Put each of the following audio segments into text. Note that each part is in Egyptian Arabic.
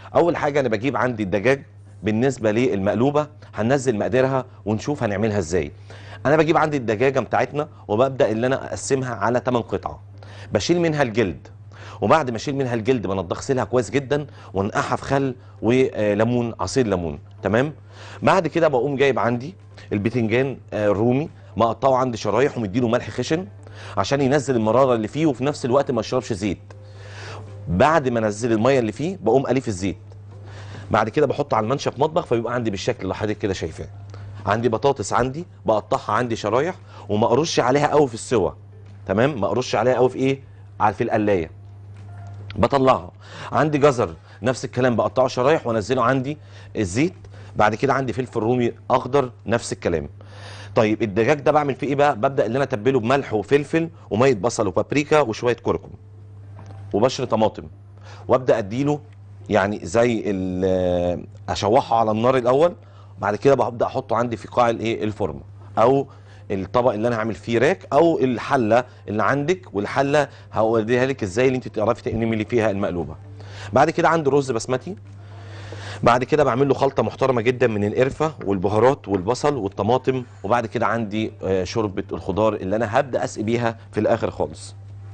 اول حاجه انا بجيب عندي الدجاج بالنسبه للمقلوبه هننزل مقاديرها ونشوف هنعملها ازاي انا بجيب عندي الدجاجه بتاعتنا وببدا ان انا اقسمها على 8 قطعه بشيل منها الجلد وبعد ما اشيل منها الجلد بنضف اغسلها كويس جدا وانقعها في خل وليمون عصير ليمون تمام بعد كده بقوم جايب عندي البتنجان آه، الرومي مقطعه عندي شرايح ومديله ملح خشن عشان ينزل المراره اللي فيه وفي نفس الوقت ما يشربش زيت بعد ما انزل الميه اللي فيه بقوم قليه في الزيت بعد كده بحط على المنشف مطبخ فبيبقى عندي بالشكل اللي حضرتك كده شايفاه عندي بطاطس عندي بقطعها عندي شرايح وما اقرش عليها قوي في السوا تمام ما اقرش عليها قوي في ايه على في القلايه بطلعها عندي جزر نفس الكلام بقطعه شرايح وانزله عندي الزيت بعد كده عندي فلفل رومي اخضر نفس الكلام طيب الدجاج ده بعمل فيه ايه بقى ببدا ان انا اتبله بملح وفلفل وميه بصل وبابريكا وشويه كركم وبشر طماطم وابدا اديله يعني زي ال- اشوحه على النار الاول بعد كده ببدا احطه عندي في قاع الايه الفرن او الطبق اللي انا هعمل فيه راك او الحله اللي عندك والحله هوريها لك ازاي اللي انت تعرفي تعملي فيها المقلوبه بعد كده عندي رز بسمتي بعد كده بعمل له خلطه محترمه جدا من القرفه والبهارات والبصل والطماطم وبعد كده عندي آه، شوربه الخضار اللي انا هبدا اسقي بيها في الاخر خالص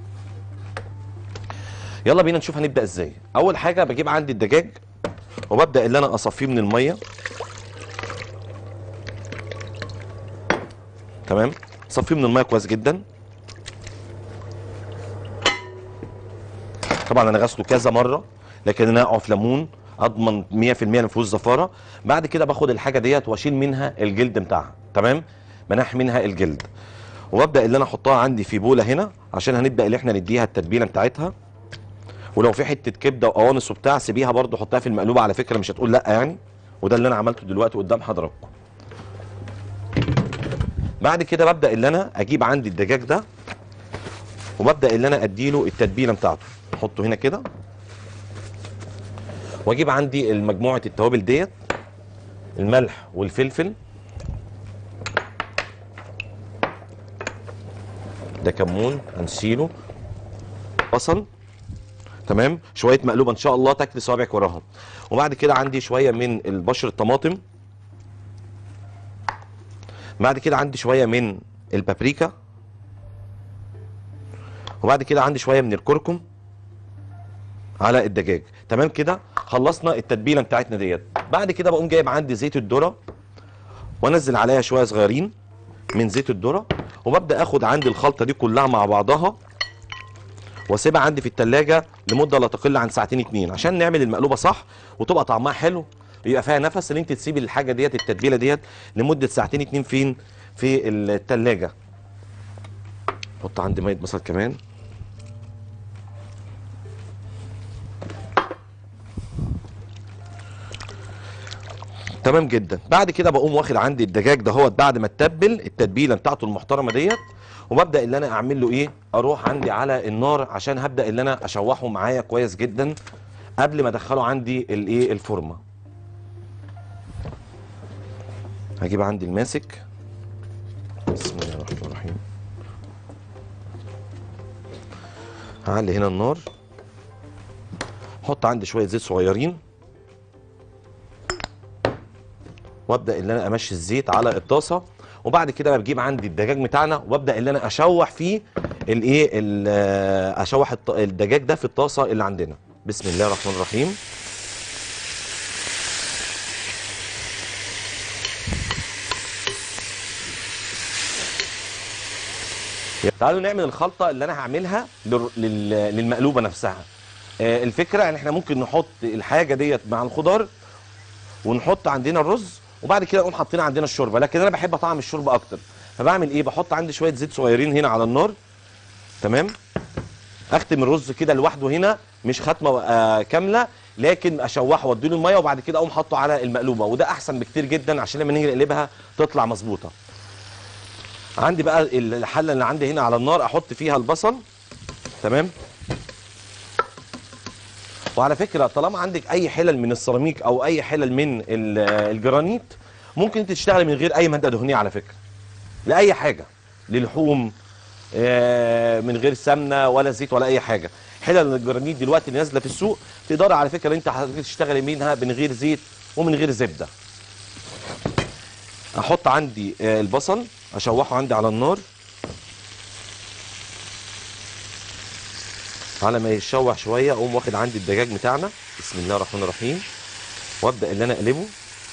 يلا بينا نشوف هنبدا ازاي اول حاجه بجيب عندي الدجاج وببدا ان انا اصفيه من الميه تمام صفيه من الميه كويس جدا طبعا انا غسله كذا مره لكن انا اقع في ليمون اضمن 100% ما فيهوش زفاره بعد كده باخد الحاجه ديت واشيل منها الجلد بتاعها تمام بنح منها الجلد وببدا ان انا احطها عندي في بوله هنا عشان هنبدا ان احنا نديها التتبيله بتاعتها ولو في حته كبده وقوانص وبتاع سيبيها برضو حطها في المقلوبه على فكره مش هتقول لا يعني وده اللي انا عملته دلوقتي قدام حضراتكم بعد كده ببدا ان انا اجيب عندي الدجاج ده وببدا ان انا اديله التتبيله بتاعته احطه هنا كده واجيب عندي مجموعه التوابل ديت الملح والفلفل ده كمون هنشيله بصل تمام شويه مقلوبه ان شاء الله تاكلي صوابعك وراها وبعد كده عندي شويه من البشر الطماطم بعد كده عندي شويه من البابريكا وبعد كده عندي شويه من الكركم على الدجاج تمام كده خلصنا التتبيله بتاعتنا ديت بعد كده بقوم جايب عندي زيت الذره وانزل عليها شويه صغيرين من زيت الذره وببدا اخد عندي الخلطه دي كلها مع بعضها واسيبها عندي في التلاجة لمده لا تقل عن ساعتين اتنين عشان نعمل المقلوبه صح وتبقى طعمها حلو يبقى فيها نفس ان انت تسيبي الحاجه ديت التتبيله ديت لمده ساعتين اتنين فين في التلاجة حط عندي ميه بصل كمان تمام جدا بعد كده بقوم واخد عندي الدجاج دهوت بعد ما اتبل التتبيله بتاعته المحترمه ديت وببدا ان انا اعمل له ايه اروح عندي على النار عشان هبدا ان انا اشوحه معايا كويس جدا قبل ما ادخله عندي الايه الفورمه هجيب عندي الماسك بسم الله الرحمن الرحيم هعلي هنا النار احط عندي شويه زيت صغيرين وابدا ان انا امشي الزيت على الطاسه وبعد كده بجيب عندي الدجاج بتاعنا وابدا ان انا اشوح فيه الايه ال- آه، اشوح الط- الدجاج ده في الطاسه اللي عندنا بسم الله الرحمن الرحيم تعالوا نعمل الخلطه اللي انا هعملها لل- لل- للمقلوبه نفسها آه، الفكره ان احنا ممكن نحط الحاجه ديت مع الخضار ونحط عندنا الرز وبعد كده نقوم حاطين عندنا الشوربه لكن انا بحب اطعم الشوربه اكتر فبعمل ايه بحط عندي شويه زيت صغيرين هنا على النار تمام اختم الرز كده لوحده هنا مش ختمه آه كامله لكن اشوحه واديله الميه وبعد كده اقوم حاطه على المقلوبه وده احسن بكتير جدا عشان لما نيجي نقلبها تطلع مظبوطه عندي بقى الحله اللي عندي هنا على النار احط فيها البصل تمام وعلى فكره طالما عندك اي حلل من السيراميك او اي حلل من ال- الجرانيت ممكن انت تشتغلي من غير اي ماده دهنيه على فكره لاي حاجه للحوم آه، من غير سمنه ولا زيت ولا اي حاجه حلل الجرانيت دلوقتي اللي نازله في السوق تقدر على فكره انت حضرتك تشتغلي منها من غير زيت ومن غير زبده احط عندي آه، البصل اشوحه عندي على النار على ما يتشوح شويه اقوم واخد عندي الدجاج بتاعنا بسم الله الرحمن الرحيم وابدا ان انا اقلبه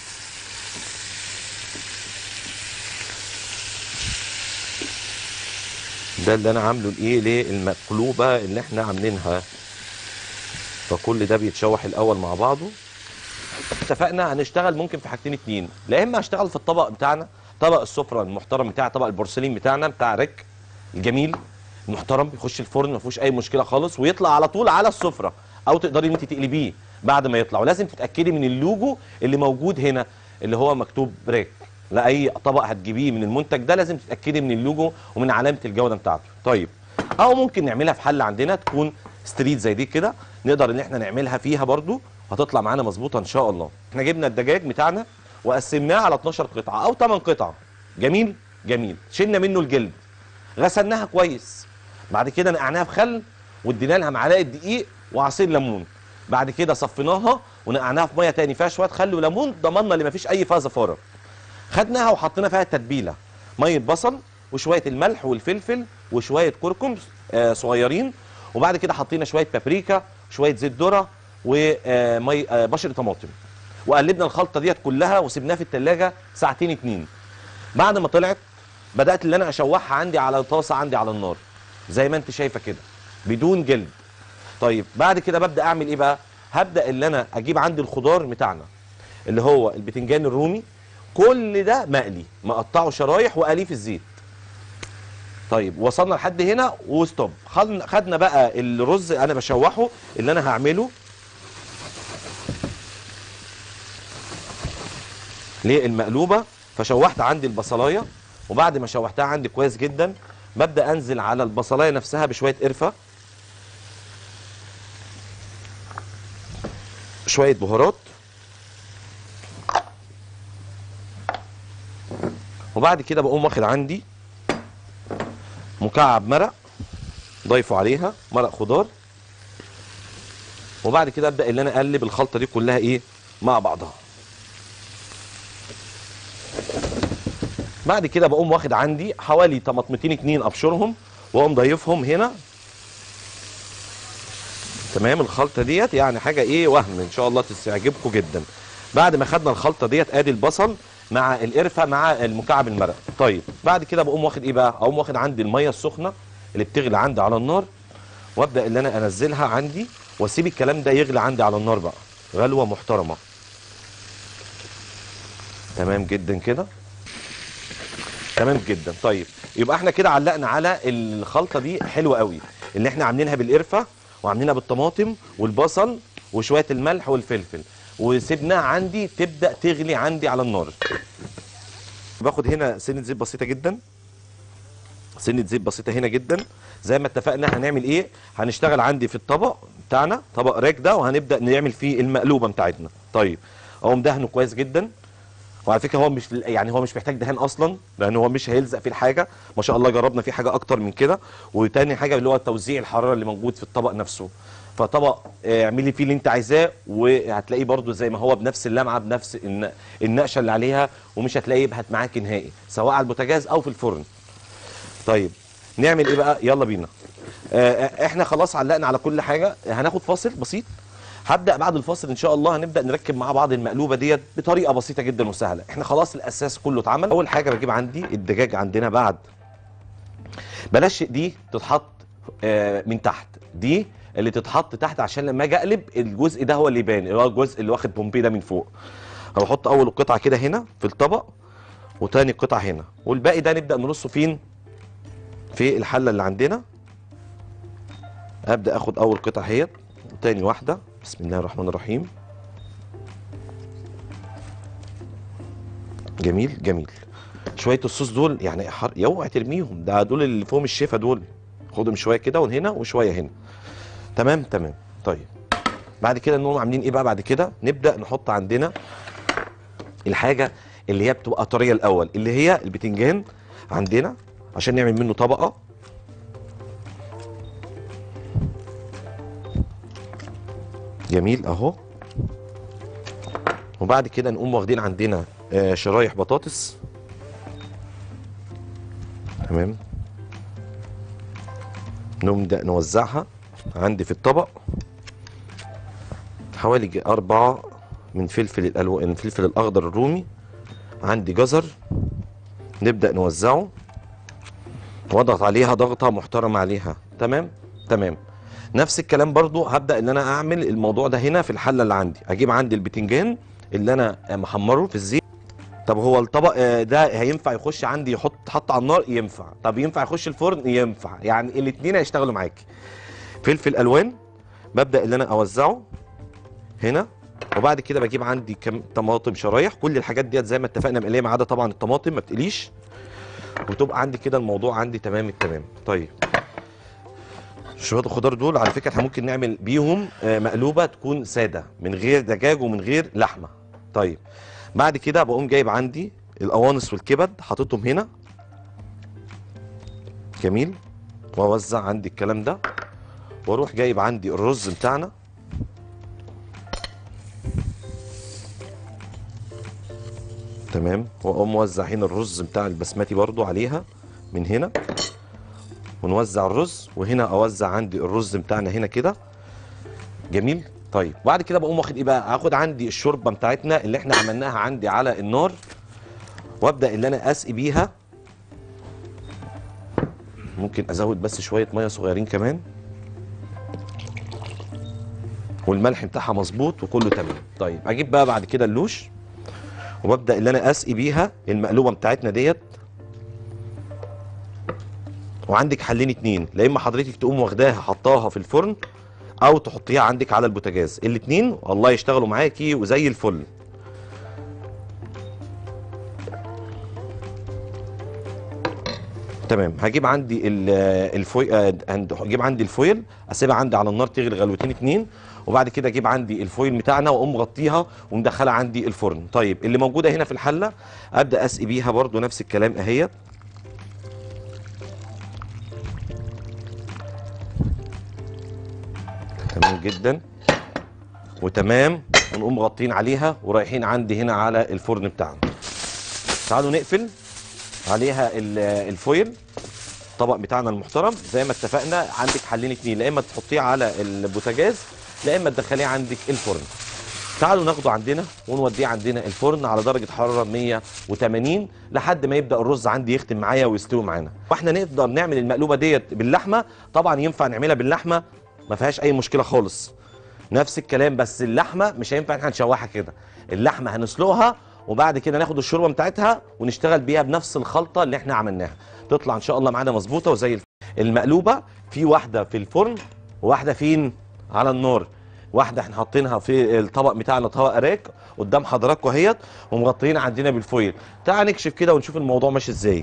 ده اللي انا عامله لايه للمقلوبه اللي احنا عاملينها فكل ده بيتشوح الاول مع بعضه اتفقنا هنشتغل ممكن في حاجتين اتنين لا اما هشتغل في الطبق بتاعنا طبق السفره المحترم بتاع طبق البورسلين بتاعنا بتاع ريك الجميل المحترم بيخش الفرن ما فيهوش اي مشكله خالص ويطلع على طول على السفره او تقدري ان انت تقلبيه بعد ما يطلع ولازم تتاكدي من اللوجو اللي موجود هنا اللي هو مكتوب ريك لاي طبق هتجيبيه من المنتج ده لازم تتاكدي من اللوجو ومن علامه الجوده بتاعته طيب او ممكن نعملها في حله عندنا تكون ستريت زي دي كده نقدر ان احنا نعملها فيها برضو هتطلع معانا مظبوطه ان شاء الله احنا جبنا الدجاج بتاعنا وقسمناه على 12 قطعه او 8 قطع جميل جميل شلنا منه الجلد غسلناها كويس بعد كده نقعناها في خل وادينا لها معلقه دقيق وعصير ليمون بعد كده صفيناها ونقعناها في ميه تاني فيها شويه خل وليمون ضمننا ان مفيش اي فيها زفاره خدناها وحطينا فيها التتبيله ميه بصل وشويه الملح والفلفل وشويه كركم آه صغيرين وبعد كده حطينا شويه بابريكا وشويه زيت ذره ومي آه بشر طماطم وقلبنا الخلطه ديت كلها وسبناها في التلاجة ساعتين اتنين بعد ما طلعت بدات اللي انا اشوحها عندي على طاسه عندي على النار زي ما انت شايفه كده بدون جلد طيب بعد كده ببدا اعمل ايه بقى هبدا اللي انا اجيب عندي الخضار بتاعنا اللي هو البتنجان الرومي كل ده مقلي مقطعه شرايح وقليه في الزيت طيب وصلنا لحد هنا وستوب خدنا خدنا بقى الرز انا بشوحه اللي انا هعمله للمقلوبه فشوحت عندي البصلايه وبعد ما شوحتها عندي كويس جدا ببدا انزل على البصلايه نفسها بشويه قرفه شويه بهارات وبعد كده بقوم واخد عندي مكعب مرق ضايفه عليها مرق خضار وبعد كده ابدا ان انا اقلب الخلطه دي كلها ايه مع بعضها بعد كده بقوم واخد عندي حوالي طماطمتين اتنين ابشرهم واقوم ضايفهم هنا تمام الخلطه ديت يعني حاجه ايه وهم ان شاء الله تستعجبكم جدا بعد ما خدنا الخلطه ديت ادي البصل مع القرفه مع المكعب المرق طيب بعد كده بقوم واخد ايه بقى اقوم واخد عندي الميه السخنه اللي بتغلي عندي على النار وابدا ان انا انزلها عندي واسيب الكلام ده يغلي عندي على النار بقى غلوه محترمه تمام جدا كده تمام جدا طيب يبقى احنا كده علقنا على الخلطه دي حلوه قوي اللي احنا عاملينها بالقرفه وعاملينها بالطماطم والبصل وشويه الملح والفلفل وسيبناها عندي تبدا تغلي عندي على النار باخد هنا سنه زيت بسيطه جدا سنه زيت بسيطه هنا جدا زي ما اتفقنا هنعمل ايه هنشتغل عندي في الطبق بتاعنا طبق راك ده وهنبدا نعمل فيه المقلوبه بتاعتنا طيب اقوم دهنه كويس جدا وعلى فكره هو مش يعني هو مش محتاج دهان اصلا لان هو مش هيلزق فيه الحاجه ما شاء الله جربنا فيه حاجه اكتر من كده وتاني حاجه اللي هو توزيع الحراره اللي موجود في الطبق نفسه فطبق آه، اعملي فيه اللي انت عايزاه وهتلاقيه برده زي ما هو بنفس اللمعه بنفس الن- النقشه اللي عليها ومش هتلاقيه يبهت معاكي نهائي سواء على البوتاجاز او في الفرن طيب نعمل ايه بقى يلا بينا آه، احنا خلاص علقنا على كل حاجه هناخد فاصل بسيط هبدا بعد الفاصل ان شاء الله هنبدا نركب مع بعض المقلوبه ديت بطريقه بسيطه جدا وسهله احنا خلاص الاساس كله اتعمل اول حاجه بجيب عندي الدجاج عندنا بعد بلاش دي تتحط آه، من تحت دي اللي تتحط تحت عشان لما اجي اقلب الجزء ده هو اللي يبان اللي هو الجزء اللي واخد بومبي ده من فوق هحط اول قطعه كده هنا في الطبق وتاني قطعه هنا والباقي ده نبدا نرصه فين في الحله اللي عندنا ابدا اخد اول قطعه اهيت وتاني واحده بسم الله الرحمن الرحيم جميل جميل شويه الصوص دول يعني حر... اوعى ترميهم ده دول اللي فيهم الشفا دول خدهم شويه كده وهنا وشويه هنا تمام تمام طيب بعد كده نقوم عاملين ايه بقى بعد كده نبدا نحط عندنا الحاجه اللي هي بتبقى طريه الاول اللي هي البتنجان عندنا عشان نعمل منه طبقه جميل اهو وبعد كده نقوم واخدين عندنا آه، شرايح بطاطس تمام نبدأ نوزعها عندي في الطبق حوالي ج- أربعة من فلفل الألوان الفلفل الأخضر الرومي عندي جزر نبدأ نوزعه واضغط عليها ضغطة محترمة عليها تمام تمام نفس الكلام برضو هبدأ ان انا اعمل الموضوع ده هنا في الحلة اللي عندي اجيب عندي البتنجان اللي انا محمره في الزيت طب هو الطبق آه، ده هينفع يخش عندي يحط حط على النار ينفع طب ينفع يخش الفرن ينفع يعني الاثنين هيشتغلوا معاكي فلفل الوان ببدا ان انا اوزعه هنا وبعد كده بجيب عندي كم طماطم شرايح كل الحاجات ديت زي ما اتفقنا مقليه ما عدا طبعا الطماطم ما بتقليش وتبقى عندي كده الموضوع عندي تمام التمام طيب شويه الخضار دول على فكره احنا ممكن نعمل بيهم آه، مقلوبه تكون ساده من غير دجاج ومن غير لحمه طيب بعد كده بقوم جايب عندي القوانص والكبد حاططهم هنا جميل واوزع عندي الكلام ده واروح جايب عندي الرز بتاعنا تمام واقوم موزع هنا الرز بتاع البسمتي برضو عليها من هنا ونوزع الرز وهنا اوزع عندي الرز بتاعنا هنا كده جميل طيب بعد كده بقوم واخد ايه بقى هاخد عندي الشوربه بتاعتنا اللي احنا عملناها عندي على النار وابدا ان انا اسقي بيها ممكن ازود بس شويه ميه صغيرين كمان والملح بتاعها مظبوط وكله تمام طيب اجيب بقى بعد كده اللوش وببدا ان انا اسقي بيها المقلوبه بتاعتنا ديت وعندك حلين اتنين لا اما حضرتك تقوم واخداها حطاها في الفرن او تحطيها عندك على البوتاجاز الاتنين الله يشتغلوا معاكي وزي الفل تمام هجيب عندي ال- الفويل آه، هند- هجيب عندي الفويل اسيبها عندي على النار تغلي غلوتين اتنين وبعد كده اجيب عندي الفويل بتاعنا واقوم مغطيها ومدخلها عندي الفرن طيب اللي موجوده هنا في الحله ابدا اسقي بيها برضو نفس الكلام اهيت تمام جدا وتمام ونقوم مغطين عليها ورايحين عندي هنا على الفرن بتاعنا تعالوا نقفل عليها ال- الفويل الطبق بتاعنا المحترم زي ما اتفقنا عندك حلين اتنين لا اما تحطيه على البوتاجاز لا اما تدخليه عندك الفرن تعالوا ناخده عندنا ونوديه عندنا الفرن على درجه حراره 180 لحد ما يبدا الرز عندي يختم معايا ويستوي معانا واحنا نقدر نعمل المقلوبه ديت باللحمه طبعا ينفع نعملها باللحمه ما فيهاش اي مشكله خالص نفس الكلام بس اللحمه مش هينفع ان احنا نشوحها كده اللحمه هنسلقها وبعد كده ناخد الشوربه بتاعتها ونشتغل بيها بنفس الخلطه اللي احنا عملناها تطلع ان شاء الله معانا مظبوطه وزي الف- المقلوبه في واحده في الفرن وواحده فين على النار واحده احنا حاطينها في الطبق بتاعنا طبق راك قدام حضراتكم اهيت ومغطيين عندنا بالفويل تعال نكشف كده ونشوف الموضوع ماشي ازاي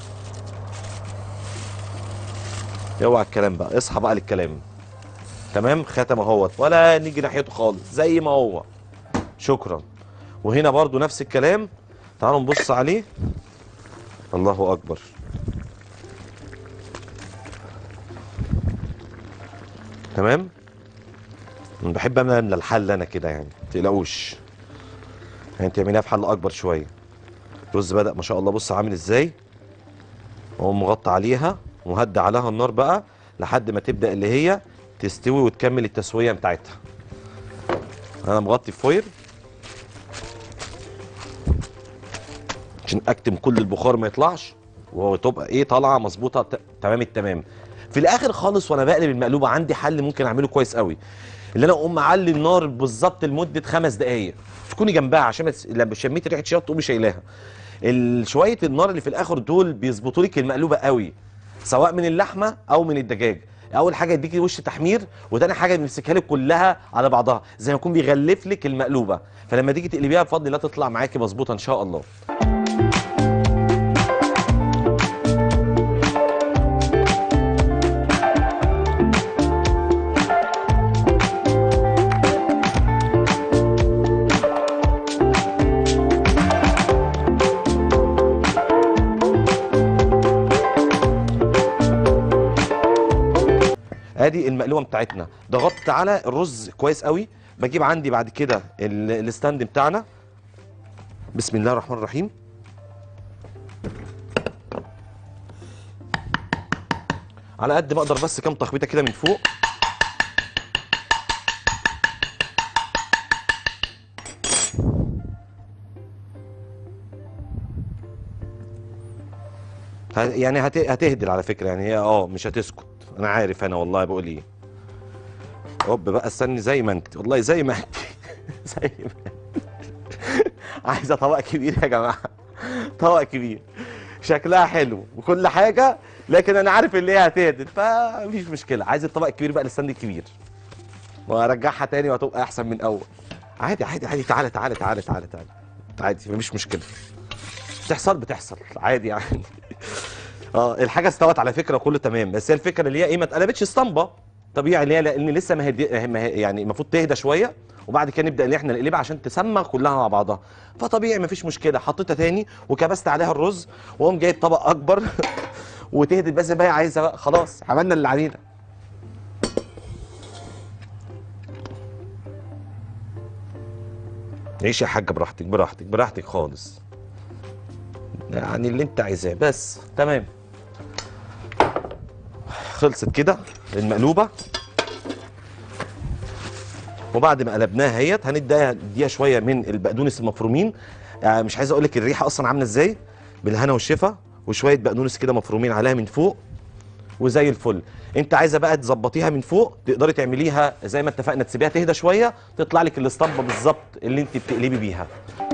اوعى الكلام بقى اصحى بقى للكلام تمام ختم اهوت ولا نيجي ناحيته خالص زي ما هو شكرا وهنا برضو نفس الكلام تعالوا نبص عليه الله اكبر تمام أنا بحب املى الحل انا كده يعني ما تقلقوش يعني تعمليها في حل اكبر شويه الرز بدا ما شاء الله بص عامل ازاي واقوم مغطى عليها ومهدي عليها النار بقى لحد ما تبدا اللي هي تستوي وتكمل التسويه بتاعتها انا مغطي فويل عشان اكتم كل البخار ما يطلعش وتبقى ايه طالعه مظبوطه ت- تمام التمام في الاخر خالص وانا بقلب المقلوبه عندي حل ممكن اعمله كويس قوي اللي انا اقوم معلي النار بالظبط لمده خمس دقائق تكوني جنبها عشان ما تس- لما شميتي ريحه شياط تقومي شايلاها ال- شويه النار اللي في الاخر دول بيظبطوا لك المقلوبه قوي سواء من اللحمه او من الدجاج اول حاجه يديكي وش تحمير وتاني حاجه بيمسكها لك كلها على بعضها زي ما يكون بيغلف لك المقلوبه فلما تيجي تقلبيها بفضل الله تطلع معاكي مظبوطه ان شاء الله ادي المقلوبه بتاعتنا ضغطت على الرز كويس قوي بجيب عندي بعد كده ال- الستاند بتاعنا بسم الله الرحمن الرحيم على قد ما اقدر بس كام تخبيطه كده من فوق ه- يعني هت... هتهدل على فكره يعني هي اه مش هتسكت انا عارف انا والله بقول ايه هوب بقى استني زي ما انت والله زي ما انت زي ما انت عايزه طبق كبير يا جماعه طبق كبير شكلها حلو وكل حاجه لكن انا عارف اللي هي هتهدد فمفيش مشكله عايز الطبق الكبير بقى الاستند الكبير وارجعها تاني وهتبقى احسن من اول عادي عادي عادي تعالى تعالى تعالى تعالى تعالى عادي مفيش مشكله بتحصل بتحصل عادي يعني اه الحاجه استوت على فكره كله تمام بس هي الفكره اللي هي ايه ما اتقلبتش اسطمبه طبيعي اللي هي لان لسه ما هدي ما هي- يعني المفروض تهدى شويه وبعد كده نبدا ان احنا نقلبها عشان تسمى كلها مع بعضها فطبيعي ما فيش مشكله حطيتها تاني وكبست عليها الرز واقوم جايب طبق اكبر وتهدي بس بقى عايزه بقى خلاص عملنا اللي علينا عيش يا حاجه براحتك براحتك براحتك خالص يعني اللي انت عايزاه بس تمام خلصت كده المقلوبه وبعد ما قلبناها اهيت هنديها نديها شويه من البقدونس المفرومين يعني مش عايز اقول لك الريحه اصلا عامله ازاي بالهنا والشفا وشويه بقدونس كده مفرومين عليها من فوق وزي الفل انت عايزه بقى تظبطيها من فوق تقدري تعمليها زي ما اتفقنا تسيبيها تهدى شويه تطلع لك الاسطمبه بالظبط اللي انت بتقلبي بيها